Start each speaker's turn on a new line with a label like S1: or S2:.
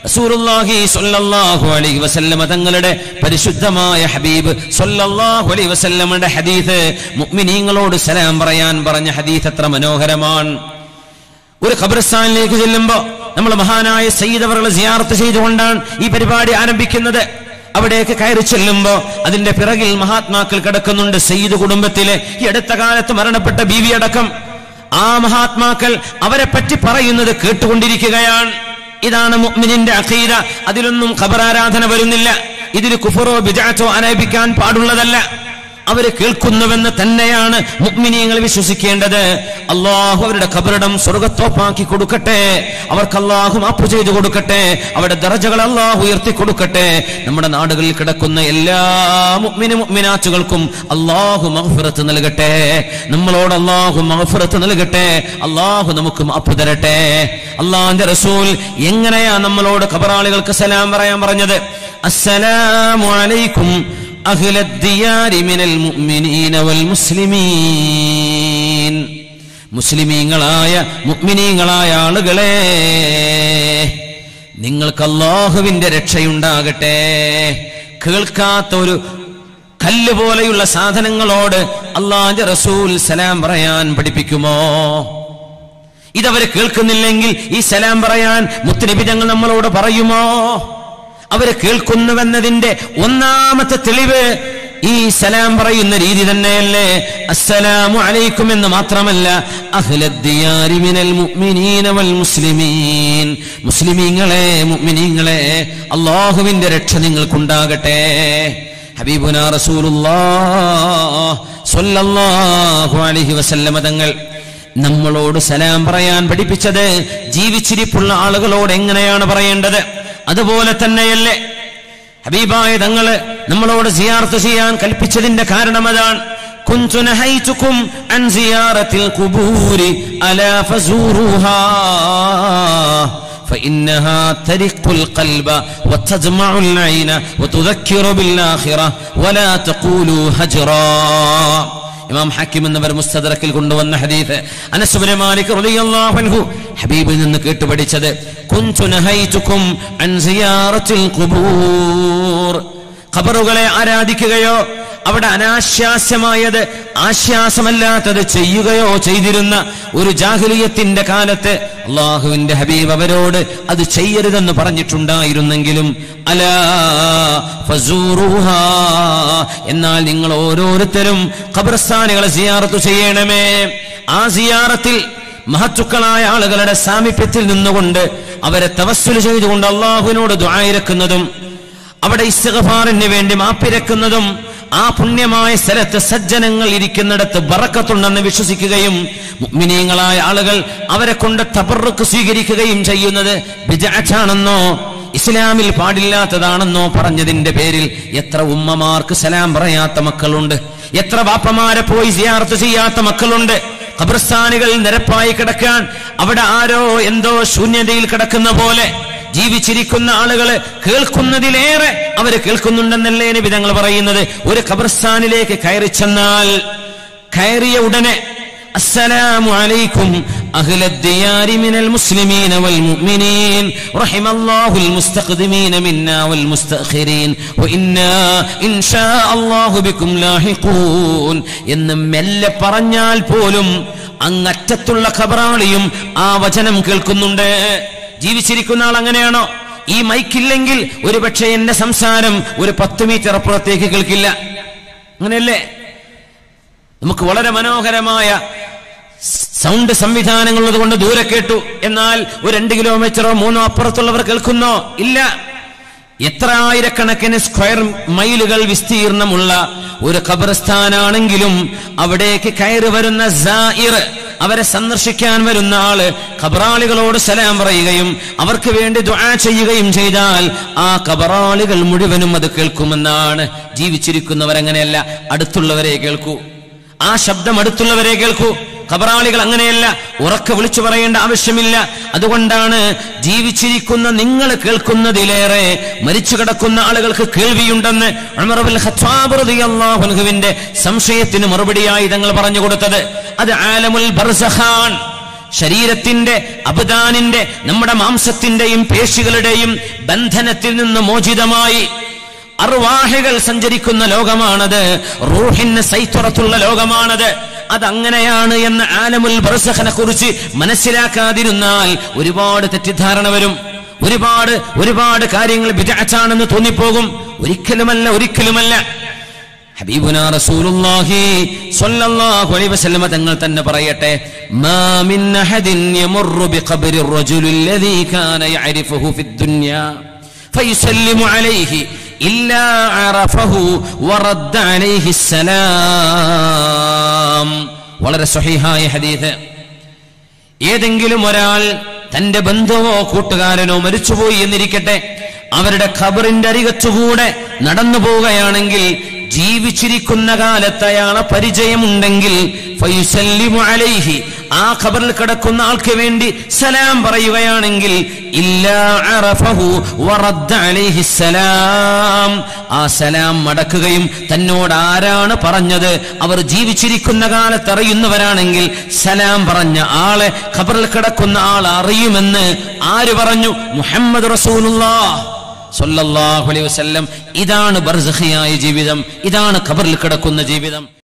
S1: റസൂലുള്ളാഹി സ്വല്ലല്ലാഹു അലൈഹി വസല്ലമ തങ്ങളുടെ പരിശുദ്ധമായ ഹബീബ് സ്വല്ലല്ലാഹു അലൈഹി വസല്ലമയുടെ ഹദീസ് മുഅ്മിനീങ്ങളോട് സലാം പറയാൻ പറഞ്ഞ ഹദീസ് എത്ര മനോഹരമാണ് ഒരു ഖബർസ്ഥാനിലേക്ക് ചെല്ലുമ്പോ നമ്മൾ മഹാനായ സയ്യിദ് അവരുടെ സിയാറത്ത് ചെയ്തുകൊണ്ടാണ് ഈ പരിപാടി ആരംഭിക്കുന്നത് അവിടേക്ക് കയറി ചെല്ലുമ്പോ അതിന്റെ പിറകിൽ മഹാത്മാക്കൾ കിടക്കുന്നുണ്ട് സയ്യിദ് കുടുംബത്തിലെ ഈ അടുത്ത കാലത്ത് മരണപ്പെട്ട ബീവി അടക്കം ആ മഹാത്മാക്കൾ അവരെ പറ്റി പറയുന്നത് കേട്ടുകൊണ്ടിരിക്കുകയാണ് ഇതാണ് മുഅ്മിനിന്റെ അഖീദ അതിലൊന്നും ഖബറാരാധന വരുന്നില്ല ഇതിൽ കുഫറോ ബിജാറ്റോ ആരോപിക്കാൻ പാടുള്ളതല്ല അവര് കേൾക്കുന്നുവെന്ന് തന്നെയാണ് മുഗ്മിനിയങ്ങൾ വിശ്വസിക്കേണ്ടത് അള്ളാഹു അവരുടെ ഖബറിടം സ്വർഗത്തോപ്പാക്കി കൊടുക്കട്ടെ അവർക്ക് അള്ളാഹു മാപ്പ് ചെയ്തു കൊടുക്കട്ടെ അവരുടെ ദറജകൾ അള്ളാഹു ഉയർത്തി കൊടുക്കട്ടെ നമ്മുടെ നാടുകളിൽ കിടക്കുന്ന എല്ലാ മുഗ്മിന് മുഗ്മിനാറ്റുകൾക്കും അള്ളാഹു മഹഫിറത്ത് നൽകട്ടെ നമ്മളോട് അള്ളാഹു മഹഫിറത്ത് നൽകട്ടെ അള്ളാഹു നമുക്ക് മാപ്പ് തരട്ടെ അള്ളാഹിന്റെ റസൂൽ എങ്ങനെയാ നമ്മളോട് ഖബറാളികൾക്ക് സലാം പറയാൻ പറഞ്ഞത് അസ്സലാമു അലൈക്കും أهل الديار من المؤمنين والمسلمين മുസ്ലിമീങ്ങളായ മുഅ്മിനീങ്ങളായ ആളുകളെ നിങ്ങൾക്ക് അള്ളാഹുവിന്റെ രക്ഷയുണ്ടാകട്ടെ കേൾക്കാത്ത ഒരു കല്ല് പോലെയുള്ള സാധനങ്ങളോട് അള്ളാന്റെ റസൂൽ സലാം പറയാൻ പഠിപ്പിക്കുമോ ഇതവര് കേൾക്കുന്നില്ലെങ്കിൽ ഈ സലാം പറയാൻ മുത്തുനബി ഞങ്ങൾ നമ്മളോട് പറയുമോ അവര് കേൾക്കുന്നുവെന്നതിന്റെ ഒന്നാമത്തെ തെളിവ് ഈ സലാം പറയുന്ന രീതി തന്നെയല്ലേ അസ്സലാമു അലൈക്കും എന്ന് മാത്രമല്ല അഹ്ലദ്ദിയാരി മിനൽ മുഅ്മിനീന വൽ മുസ്ലിമീൻ മുസ്ലിമീങ്ങളെ മുഅ്മിനീങ്ങളെ അള്ളാഹുവിന്റെ രക്ഷ നിങ്ങൾക്കുണ്ടാകട്ടെ ഹബീബുന റസൂലുള്ളാഹ് സ്വല്ലല്ലാഹു അലൈഹി വസല്ലമ തങ്ങൾ നമ്മളോട് സലാം പറയാൻ പഠിപ്പിച്ചത് ജീവിച്ചിരിപ്പുള്ള ആളുകളോട് എങ്ങനെയാണ് പറയേണ്ടത് അതുപോലെ തന്നെയല്ലേ ഹബീബായ തങ്ങള് നമ്മളോട് സിയാർത്ത് ചെയ്യാൻ കൽപ്പിച്ചതിന്റെ കാരണം അതാണ് كنت نهيتكم عن زيارة القبور ألا فزوروها فإنها ترق القلب وتدمع العين وتذكر بالآخرة ولا تقولوا هجرا ഇമാം ഹാക്കിം എന്നവർ മുസ്തദറക്കിൽ കൊണ്ടുവന്ന ഹദീസ് അനസുബിന് മാലിക് റളിയല്ലാഹു അൻഹു ഹബീബിൽ നിന്ന് കേട്ടു പഠിച്ചത് കുൻതു നഹൈതുക്കും അൻ സിയാറത്തിൽ ഖുബൂർ ഖബറുകളെ ആരാധിക്കുകയോ അവിടെ അനാശ്വാസ്യമായത് ആശ്വാസമല്ലാത്തത് ചെയ്യുകയോ ചെയ്തിരുന്ന ഒരു ജാഹലിയത്തിന്റെ കാലത്ത് അള്ളാഹുവിന്റെ ഹബീബ് അവരോട് അത് ചെയ്യരുതെന്ന് പറഞ്ഞിട്ടുണ്ടായിരുന്നെങ്കിലും അലാ ഫസൂറുഹാ എന്നാൽ നിങ്ങൾ ഓരോരുത്തരും ഖബർസ്ഥാനുകളെ സിയാറത്ത് ചെയ്യണമേ ആ സിയാറത്തിൽ മഹത്തുക്കളായ ആളുകളുടെ സാമീപ്യത്തിൽ നിന്നുകൊണ്ട് അവരെ തവസ്സുൽ ചെയ്തുകൊണ്ട് അള്ളാഹുവിനോട് ദ്വായിരക്കുന്നതും അവിടെ ഇസ്തിഗ്ഫാറിന് വേണ്ടി മാപ്പിരക്കുന്നതും ആ പുണ്യമായ സ്ഥലത്ത് സജ്ജനങ്ങൾ ഇരിക്കുന്നിടത്ത് ബറക്കത്തുണ്ടെന്ന് വിശ്വസിക്കുകയും മുഅ്മിനീങ്ങളായ ആളുകൾ അവരെ കൊണ്ട് തബറുക്ക് സ്വീകരിക്കുകയും ചെയ്യുന്നത് ബിജാണെന്നോ ഇസ്ലാമിൽ പാടില്ലാത്തതാണെന്നോ പറഞ്ഞതിന്റെ പേരിൽ എത്ര ഉമ്മമാർക്ക് സലാം പറയാത്ത മക്കളുണ്ട് എത്ര ബാപ്പമാരെ പോയി സിയാർത്ത് ചെയ്യാത്ത മക്കളുണ്ട് ഖബർസ്ഥാനുകൾ നിരപ്പായി കിടക്കാൻ അവിടെ ആരോ എന്തോ ശൂന്യതയിൽ കിടക്കുന്ന പോലെ ജീവിച്ചിരിക്കുന്ന ആളുകള് കേൾക്കുന്നതിലേറെ അവര് കേൾക്കുന്നുണ്ടെന്നല്ലേ നബി തങ്ങൾ പറയുന്നത് ഒരു ഖബർസ്ഥാനിലേക്ക് കയറി ചെന്നാൽ കയറിയ ഉടനെ السلام عليكم أهل الديار من المسلمين والمؤمنين رحم الله المستقدمين منا والمستأخرين وإنا إن شاء الله بكم لاحقون എന്ന് മെല്ലെ പറഞ്ഞാൽ പോലും അങ്ങറ്റത്തുള്ള ഖബറാളിയും ആ വചനം കേൾക്കുന്നുണ്ട് ജീവിച്ചിരിക്കുന്ന ആൾ അങ്ങനെയാണോ ഈ മൈക്കില്ലെങ്കിൽ ഒരു പക്ഷേ എന്റെ സംസാരം ഒരു പത്ത് മീറ്റർ അപ്പുറത്തേക്ക് കേൾക്കില്ല അങ്ങനെയല്ലേ നമുക്ക് വളരെ മനോഹരമായ സൗണ്ട് സംവിധാനങ്ങളുള്ളത് കൊണ്ട് ദൂരെ കേട്ടു എന്നാൽ ഒരു രണ്ട് കിലോമീറ്ററോ മൂന്നോ അപ്പുറത്തുള്ളവർ കേൾക്കുന്നോ ഇല്ല എത്ര ആയിരക്കണക്കിന് സ്ക്വയർ മൈലുകൾ വിസ്തീർണമുള്ള ഒരു ഖബർസ്ഥാനാണെങ്കിലും അവിടേക്ക് കയറി വരുന്ന സായിർ അവരെ സന്ദർശിക്കാൻ വരുന്ന ആള് ഖബറാളികളോട് സലാം പറയുകയും അവർക്ക് വേണ്ടി ദുആ ചെയ്യുകയും ചെയ്താൽ ആ ഖബറാളികൾ മുഴുവനും അത് കേൾക്കുമെന്നാണ് ജീവിച്ചിരിക്കുന്നവരങ്ങനെയല്ല അടുത്തുള്ളവരെ കേൾക്കൂ ആ ശബ്ദം അടുത്തുള്ളവരെ കേൾക്കൂ ഖബറാളികൾ അങ്ങനെയല്ല ഉറക്കെ വിളിച്ചു പറയേണ്ട ആവശ്യമില്ല അതുകൊണ്ടാണ് ജീവിച്ചിരിക്കുന്ന നിങ്ങൾ കേൾക്കുന്നതിലേറെ മരിച്ചു കിടക്കുന്ന ആളുകൾക്ക് കേൾവിയുണ്ടെന്ന് ഉമറുൽ ഖത്താബ് റളിയല്ലാഹു അൻഹുവിന്റെ സംശയത്തിന് മറുപടിയായി തങ്ങൾ പറഞ്ഞു കൊടുത്തത് അത് ആലമുൽ ബർസഖാൻ ശരീരത്തിന്റെ അബദാനിന്റെ നമ്മുടെ മാംസത്തിന്റെയും പേശികളുടെയും ബന്ധനത്തിൽ നിന്ന് മോചിതമായി അർവാഹികൾ സഞ്ചരിക്കുന്ന ലോകമാണത് റൂഹിന് സൈത്തുറത്തുള്ള ലോകമാണത് അതങ്ങനെയാണ് എന്ന് ആലമുൽ ബർസഖനെ കുറിച്ച് മനസ്സിലാക്കാതിരുന്നാൽ ഒരുപാട് തെറ്റിദ്ധാരണ വരും ഒരുപാട് ഒരുപാട് കാര്യങ്ങൾ വിജാച്ചാണെന്ന് തോന്നിപ്പോകും ഒരിക്കലുമല്ല ഒരിക്കലുമല്ല ഹബീബുന റസൂലുള്ളാഹി സ്വല്ലല്ലാഹു അലൈഹി വസല്ലമ തങ്ങൾ തന്നെ പറയട്ടെ മാ മിൻ അഹദിൻ യമറു ബിഖബ്രി الرجل الذي كان يعرفه في الدنيا فيسلم عليه إلا عرفه ورد عليه السلام വളരെ സ്വഹീഹായ ഹദീസ് ഏതെങ്കിലും ഒരാൾ തന്റെ ബന്ധുവോ കൂട്ടുകാരനോ മരിച്ചുപോയി എന്നിരിക്കട്ടെ അവരുടെ ഖബറിന്റെ അരികത്തുകൂടെ നടന്നു പോവുകയാണെങ്കിൽ ജീവിച്ചിരിക്കുന്ന കാലത്ത് അയാളെ പരിചയമുണ്ടെങ്കിൽ ഫയുസല്ലിമു അലൈഹി ആ ഖബറിൽ കിടക്കുന്ന ആൾക്ക് വേണ്ടി സലാം പറയുകയാണെങ്കിൽ ഇല്ലാ അറഫഹു വറദ്ദ അലൈഹി സലാം ആ സലാം മടക്കുകയും തന്നോട് ആരാണ് പറഞ്ഞത് അവർ ജീവിച്ചിരിക്കുന്ന കാലത്ത് അറിയുന്നവരാണെങ്കിൽ സലാം പറഞ്ഞ ആളെ ഖബറിൽ കിടക്കുന്ന ആൾ അറിയുമെന്ന് ആര് പറഞ്ഞു മുഹമ്മദ് റസൂലുള്ളാഹ് സല്ലല്ലാഹു അലൈഹി വസല്ലം ഇതാണ് ബർസഖിയായ ജീവിതം ഇതാണ് ഖബറിൽ കിടക്കുന്ന ജീവിതം